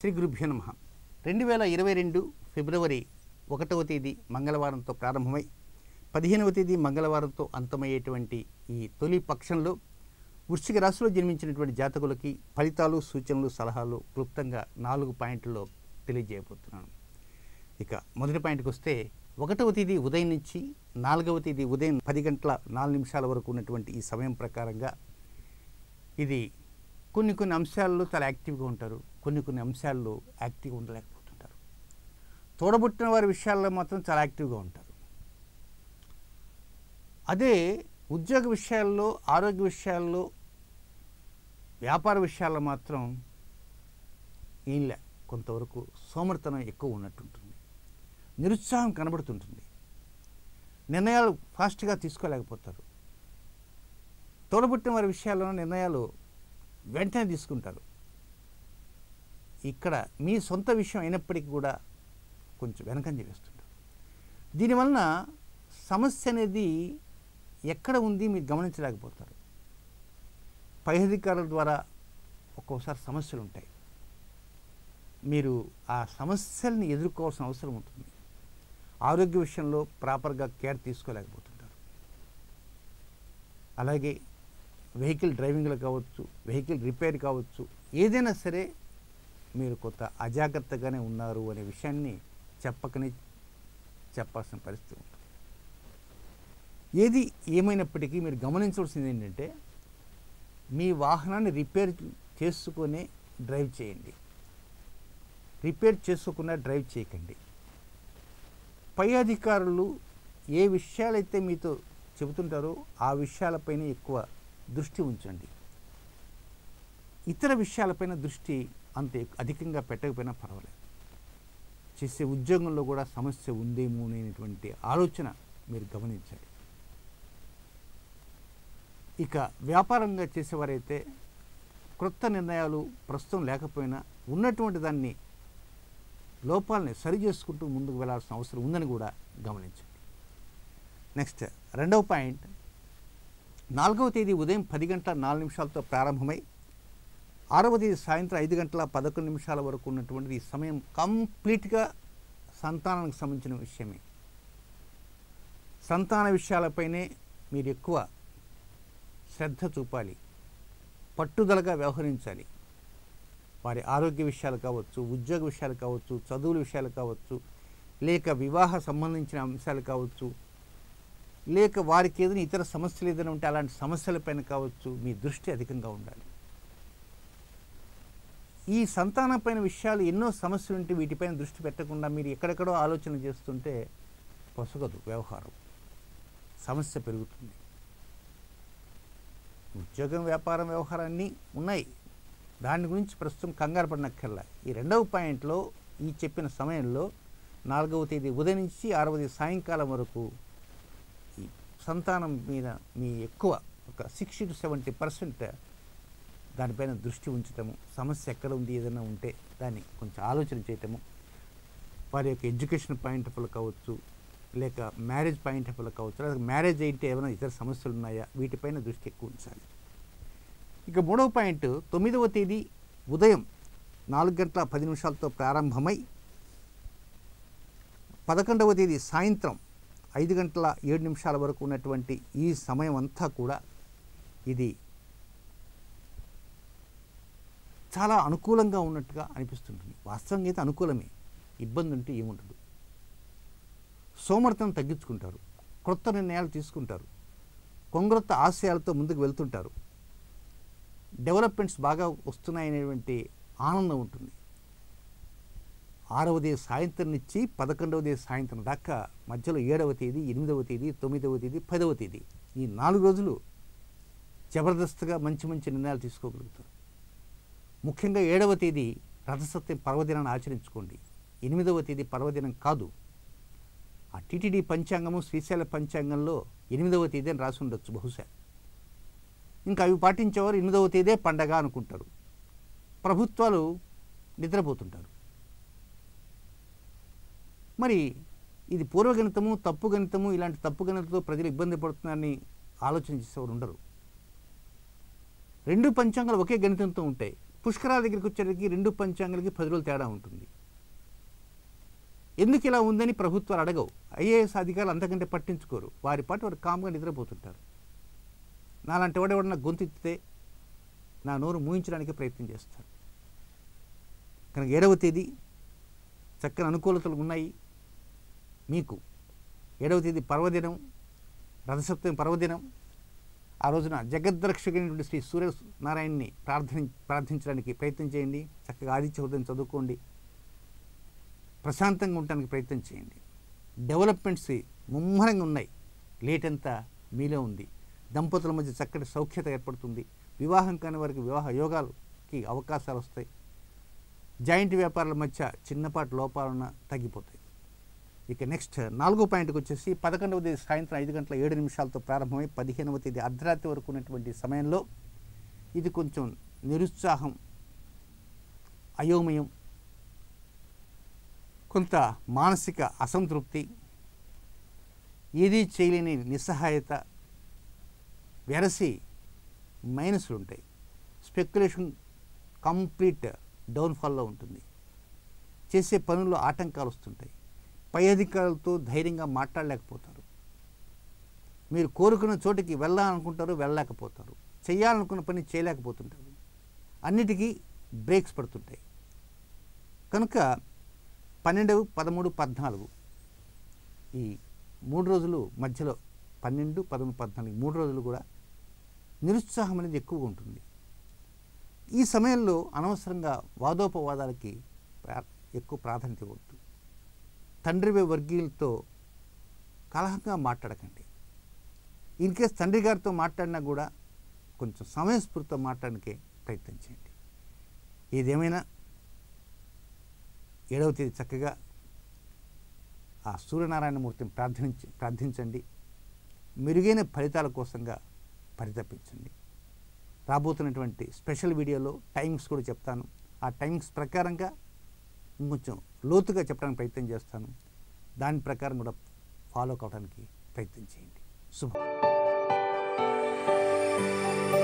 శ్రీ గురుభ్యో నమ రెండు వేల ఇరవై రెండు ఫిబ్రవరి ఒకటవ తేదీ మంగళవారంతో ప్రారంభమై పదిహేనవ తేదీ మంగళవారంతో అంతమయ్యేటువంటి ఈ తొలి పక్షంలో వృశ్చిక రాశిలో జన్మించినటువంటి జాతకులకి ఫలితాలు సూచనలు సలహాలు క్లుప్తంగా నాలుగు పాయింట్లలో తెలియజేయబోతున్నాను ఇక మొదటి పాయింట్కి వస్తే ఒకటవ తేదీ ఉదయం నుంచి నాలుగవ తేదీ ఉదయం పది గంటల నాలుగు నిమిషాల వరకు ఉన్నటువంటి ఈ సమయం ప్రకారంగా ఇది కొన్ని కొన్ని అంశాల్లో చాలా యాక్టివ్గా ఉంటారు కొన్ని కొన్ని అంశాల్లో యాక్టివ్గా ఉండలేకపోతుంటారు తోడబుట్టిన వారి విషయాల్లో మాత్రం చాలా యాక్టివ్గా ఉంటారు అదే ఉద్యోగ విషయాల్లో ఆరోగ్య విషయాల్లో వ్యాపార విషయాల్లో మాత్రం ఈయనలే కొంతవరకు సోమర్తనం ఎక్కువ ఉన్నట్టుంటుంది నిరుత్సాహం కనబడుతుంటుంది నిర్ణయాలు ఫాస్ట్గా తీసుకోలేకపోతారు తోడబుట్టిన వారి విషయాల్లో నిర్ణయాలు వెంటనే తీసుకుంటారు ఇక్కడ మీ సొంత విషయం అయినప్పటికీ కూడా కొంచెం వెనకంజ వేస్తుంటారు దీనివలన సమస్య అనేది ఎక్కడ ఉంది మీరు గమనించలేకపోతారు పై అధికారుల ద్వారా ఒక్కోసారి సమస్యలు ఉంటాయి మీరు ఆ సమస్యల్ని ఎదుర్కోవాల్సిన అవసరం ఉంటుంది ఆరోగ్య విషయంలో ప్రాపర్గా కేర్ తీసుకోలేకపోతుంటారు అలాగే వెహికల్ డ్రైవింగ్లో కావచ్చు వెహికల్ రిపేర్ కావచ్చు ఏదైనా సరే మీరు కొత్త అజాగ్రత్తగానే ఉన్నారు అనే విషయాన్ని చెప్పకనే చెప్పాల్సిన పరిస్థితి ఉంటుంది ఏది ఏమైనప్పటికీ మీరు గమనించవలసింది ఏంటంటే మీ వాహనాన్ని రిపేర్ చేసుకునే డ్రైవ్ చేయండి రిపేర్ చేసుకోకుండా డ్రైవ్ చేయకండి పై అధికారులు ఏ విషయాలైతే మీతో చెబుతుంటారో ఆ విషయాలపైన ఎక్కువ దృష్టి ఉంచండి ఇతర విషయాలపైన దృష్టి అంత ఎక్- అధికంగా పెట్టకపోయినా పర్వాలేదు చేసే ఉద్యోగంలో కూడా సమస్య ఉందేమో అనేటువంటి ఆలోచన మీరు గమనించాలి ఇక వ్యాపారంగా చేసేవారైతే క్రొత్త నిర్ణయాలు ప్రస్తుతం లేకపోయినా ఉన్నటువంటి దాన్ని లోపాలని సరి చేసుకుంటూ ముందుకు వెళ్ళాల్సిన అవసరం ఉందని కూడా గమనించండి నెక్స్ట్ రెండవ పాయింట్ నాలుగవ తేదీ ఉదయం పది గంటల నాలుగు నిమిషాలతో ప్రారంభమై ఆరవ తేదీ సాయంత్రం ఐదు గంటల పదకొండు నిమిషాల వరకు ఉన్నటువంటి ఈ సమయం కంప్లీట్గా సంతానానికి సంబంధించిన విషయమే సంతాన విషయాలపైనే మీరు ఎక్కువ శ్రద్ధ చూపాలి పట్టుదలగా వ్యవహరించాలి వారి ఆరోగ్య విషయాలు కావచ్చు ఉద్యోగ విషయాలు కావచ్చు చదువుల విషయాలు కావచ్చు లేక వివాహ సంబంధించిన అంశాలు కావచ్చు లేక వారికి ఏదైనా ఇతర సమస్యలు ఏదైనా ఉంటే అలాంటి సమస్యలపైన కావచ్చు మీ దృష్టి అధికంగా ఉండాలి ఈ సంతానపైన విషయాలు ఎన్నో సమస్యలు ఉంటే వీటిపైన దృష్టి పెట్టకుండా మీరు ఎక్కడెక్కడో ఆలోచన చేస్తుంటే పొసగదు వ్యవహారం సమస్య పెరుగుతుంది ఉద్యోగం వ్యాపారం వ్యవహారాన్ని ఉన్నాయి దాని గురించి ప్రస్తుతం కంగారు పడినక్కర్లా ఈ రెండవ పాయింట్లో ఈ చెప్పిన సమయంలో నాలుగవ తేదీ ఉదయం నుంచి ఆరవ తేదీ సాయంకాలం వరకు ఈ సంతానం మీద మీ ఎక్కువ ఒక సిక్స్టీ టు సెవెంటీ పర్సెంట్ దానిపైన దృష్టి ఉంచటము సమస్య ఎక్కడ ఉంది ఏదైనా ఉంటే దాన్ని కొంచెం ఆలోచన చేయటము వారి యొక్క ఎడ్యుకేషన్ పాయింట్ ఆఫ్ కావచ్చు లేక మ్యారేజ్ పాయింట్ ఆఫ్ కావచ్చు లేదా మ్యారేజ్ అయితే ఏమైనా ఇతర సమస్యలు ఉన్నాయా వీటిపైన దృష్టి ఎక్కువ ఉంచాలి ఇక మూడవ పాయింట్ తొమ్మిదవ తేదీ ఉదయం నాలుగు గంటల పది నిమిషాలతో ప్రారంభమై పదకొండవ తేదీ సాయంత్రం ఐదు గంటల ఏడు నిమిషాల వరకు ఉన్నటువంటి ఈ సమయం అంతా కూడా ఇది చాలా అనుకూలంగా ఉన్నట్టుగా అనిపిస్తుంటుంది వాస్తవంగా అయితే అనుకూలమే ఇబ్బంది ఉంటే ఏముండదు సోమర్థం తగ్గించుకుంటారు క్రొత్త నిర్ణయాలు తీసుకుంటారు కొంగొత్త ఆశయాలతో ముందుకు వెళ్తుంటారు డెవలప్మెంట్స్ బాగా వస్తున్నాయనేటువంటి ఆనందం ఉంటుంది ఆరవ తేదీ సాయంత్రం నుంచి పదకొండవ తేదీ సాయంత్రం దాకా మధ్యలో ఏడవ తేదీ ఎనిమిదవ తేదీ తొమ్మిదవ తేదీ పదవ తేదీ ఈ నాలుగు రోజులు జబర్దస్త్గా మంచి మంచి నిర్ణయాలు తీసుకోగలుగుతారు ముఖ్యంగా ఏడవ తేదీ రథసత్యం పర్వదినాన్ని ఆచరించుకోండి ఎనిమిదవ తేదీ పర్వదినం కాదు ఆ టీటీడీ పంచాంగము శ్రీశైల పంచాంగంలో ఎనిమిదవ తేదీ అని రాసి ఉండొచ్చు బహుశా ఇంకా అవి పాటించేవారు ఎనిమిదవ తేదే పండగ అనుకుంటారు ప్రభుత్వాలు నిద్రపోతుంటారు మరి ఇది పూర్వగణితము తప్పు గణితము ఇలాంటి తప్పు గణితంతో ప్రజలు ఇబ్బంది పడుతున్నారని ఆలోచన చేసేవారు ఉండరు రెండు పంచాంగాలు ఒకే గణితంతో ఉంటాయి పుష్కరాల దగ్గరికి వచ్చేసరికి రెండు పంచాంగాలకి పది రోజులు తేడా ఉంటుంది ఎందుకు ఇలా ఉందని ప్రభుత్వాలు అడగవు ఐఏఎస్ అధికారులు అంతకంటే పట్టించుకోరు వారి పాటు వారు కామ్గా నిద్రపోతుంటారు నాలాంటి వాడు ఎవడన్నా గొంతెత్తితే నా నోరు మూయించడానికి ప్రయత్నం చేస్తారు కనుక ఏడవ తేదీ చక్కని అనుకూలతలు ఉన్నాయి మీకు ఏడవ తేదీ పర్వదినం రథసప్తమి పర్వదినం ఆ రోజున జగద్రక్షకుడైనటువంటి శ్రీ సూర్య నారాయణని ప్రార్థన ప్రార్థించడానికి ప్రయత్నం చేయండి చక్కగా ఆదిత్య హృదయం చదువుకోండి ప్రశాంతంగా ఉండడానికి ప్రయత్నం చేయండి డెవలప్మెంట్స్ ముమ్మరంగా ఉన్నాయి లేట్ అంతా మీలో ఉంది దంపతుల మధ్య చక్కటి సౌఖ్యత ఏర్పడుతుంది వివాహం కాని వారికి వివాహ యోగాలకి అవకాశాలు వస్తాయి జాయింట్ వ్యాపారాల మధ్య చిన్నపాటి లోపాలన్న తగ్గిపోతాయి ఇక నెక్స్ట్ నాలుగో పాయింట్కి వచ్చేసి పదకొండవ తేదీ సాయంత్రం ఐదు గంటల ఏడు నిమిషాలతో ప్రారంభమై పదిహేనవ తేదీ అర్ధరాత్రి వరకు ఉన్నటువంటి సమయంలో ఇది కొంచెం నిరుత్సాహం అయోమయం కొంత మానసిక అసంతృప్తి ఏదీ చేయలేని నిస్సహాయత వెరసి మైనస్లు ఉంటాయి స్పెక్యులేషన్ కంప్లీట్ డౌన్ఫాల్లో ఉంటుంది చేసే పనుల్లో ఆటంకాలు వస్తుంటాయి పై అధికారులతో ధైర్యంగా మాట్లాడలేకపోతారు మీరు కోరుకున్న చోటికి వెళ్ళాలనుకుంటారు వెళ్ళలేకపోతారు చేయాలనుకున్న పని చేయలేకపోతుంటారు అన్నిటికీ బ్రేక్స్ పడుతుంటాయి కనుక పన్నెండు పదమూడు పద్నాలుగు ఈ మూడు రోజులు మధ్యలో పన్నెండు పదమూడు పద్నాలుగు మూడు రోజులు కూడా నిరుత్సాహం అనేది ఎక్కువగా ఉంటుంది ఈ సమయంలో అనవసరంగా వాదోపవాదాలకి ప్రా- ఎక్కువ ప్రాధాన్యత ఇవ్వద్దు తండ్రి వర్గీయులతో కలహంగా మాట్లాడకండి ఇన్ కేస్ తండ్రి గారితో మాట్లాడినా కూడా కొంచెం సమయస్ఫూర్తితో మాట్లాడడానికి ప్రయత్నం చేయండి ఏదేమైనా ఏడవ తేదీ చక్కగా ఆ సూర్యనారాయణమూర్తిని ప్రార్థించి ప్రార్థించండి మెరుగైన ఫలితాల కోసంగా పరితపించండి రాబోతున్నటువంటి స్పెషల్ వీడియోలో టైమింగ్స్ కూడా చెప్తాను ఆ టైమింగ్స్ ప్రకారంగా ఇంకొంచెం లోతుగా చెప్పడానికి ప్రయత్నం చేస్తాను దాని ప్రకారం కూడా ఫాలో కావడానికి ప్రయత్నం చేయండి శుభం